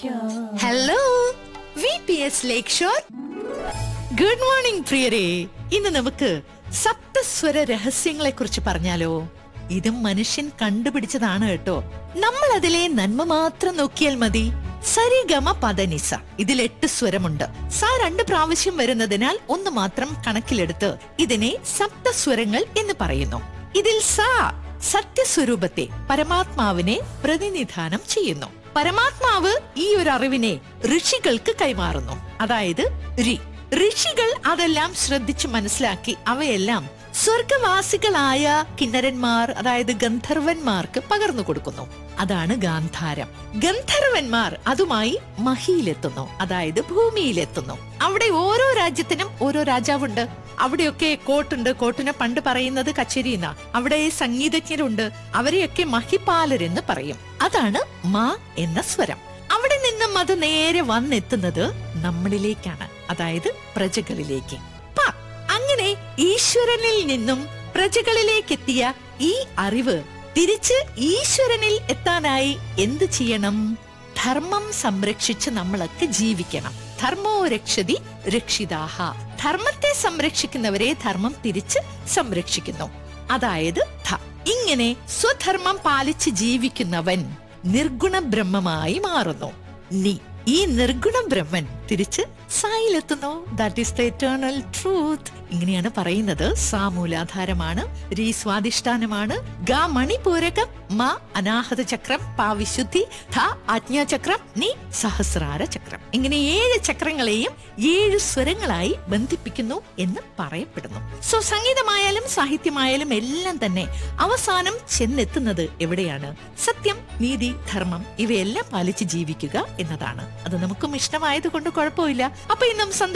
hello V P S lakeshore good morning പ്രിയരെ ഇന്ന് നമുക്ക് സപ്തസ്വര രഹസ്യങ്ങളെ കുറിച്ച് പറഞ്ഞാലോ ഇതും മനുഷ്യൻ കണ്ടുപിടിച്ചതാണ് കേട്ടോ നമ്മൾ അതിലെ നന്മ മാത്രം നോക്കിയാൽ മതി സരിഗമ പദനിസ ഇതിൽ എട്ട് സ്വരമുണ്ട് സ രണ്ട് പ്രാവശ്യം വരുന്നതിനാൽ ഒന്ന് മാത്രം കണക്കിലെടുത്ത് ഇതിനെ സപ്തസ്വരങ്ങൾ എന്ന് പറയുന്നു ഇതിൽ സ സത്യസ്വരൂപത്തെ പരമാത്മാവിനെ പ്രതിനിധാനം ചെയ്യുന്നു പരമാത്മാവ് ഈ ഒരു അറിവിനെ ഋഷികൾക്ക് കൈമാറുന്നു അതായത് രി ഋഷികൾ അതെല്ലാം ശ്രദ്ധിച്ചു മനസ്സിലാക്കി അവയെല്ലാം സ്വർഗവാസികളായ കിന്നരന്മാർ അതായത് ഗന്ധർവന്മാർക്ക് പകർന്നു കൊടുക്കുന്നു അതാണ് ഗാന്ധാരം ഗന്ധർവന്മാർ അതുമായി മഹിയിലെത്തുന്നു അതായത് ഭൂമിയിലെത്തുന്നു അവിടെ ഓരോ രാജ്യത്തിനും ഓരോ രാജാവുണ്ട് അവിടെയൊക്കെ കോട്ടുണ്ട് കോട്ടിനെ പണ്ട് പറയുന്നത് കച്ചേരി എന്നാ അവിടെ സംഗീതജ്ഞരുണ്ട് അവരെയൊക്കെ മഹിപാലരെന്ന് പറയും അതാണ് മാ എന്ന സ്വരം അവിടെ നിന്നും അത് നേരെ വന്നെത്തുന്നത് നമ്മളിലേക്കാണ് അതായത് പ്രജകളിലേക്ക് പ അങ്ങനെ ഈശ്വരനിൽ നിന്നും പ്രജകളിലേക്കെത്തിയ ഈ അറിവ് തിരിച്ച് ഈശ്വരനിൽ എത്താനായി എന്ത് ചെയ്യണം ധർമ്മം സംരക്ഷിച്ച് നമ്മളൊക്കെ ജീവിക്കണം ധർമ്മോ രക്ഷതി രക്ഷിതാഹ ധർമ്മത്തെ സംരക്ഷിക്കുന്നവരെ ധർമ്മം തിരിച്ച് സംരക്ഷിക്കുന്നു അതായത് ധ ഇങ്ങനെ സ്വധർമ്മം പാലിച്ച് ജീവിക്കുന്നവൻ നിർഗുണ ബ്രഹ്മമായി മാറുന്നു നീ ഈ നിർഗുണ ബ്രഹ്മൻ തിരിച്ച് സായിലെത്തുന്നു that is the eternal truth ഇങ്ങനെയാണ് പറയുന്നത് സാ മൂലാധാരമാണ് രീ സ്വാധിഷ്ഠാനമാണ് ഗ മണിപൂരകം മ അനാഹത ചക്രം പാ വിശുദ്ധി ധ ആജ്ഞാചക്രം നീ സഹസ്രാര ചക്രം ഇങ്ങനെ ഏഴ് ചക്രങ്ങളെയും ഏഴ് സ്വരങ്ങളായി ബന്ധിപ്പിക്കുന്നു എന്ന് പറയപ്പെടുന്നു സോ സംഗീതമായാലും സാഹിത്യമായാലും എല്ലാം തന്നെ അവസാനം ചെന്നെത്തുന്നത് എവിടെയാണ് സത്യം നീതി ധർമ്മം ഇവയെല്ലാം പാലിച്ച് ജീവിക്കുക എന്നതാണ് അത് നമുക്കും ഇഷ്ടമായത് കൊണ്ട് കുഴപ്പമില്ല അപ്പൊ ഇന്നും സന്തോഷം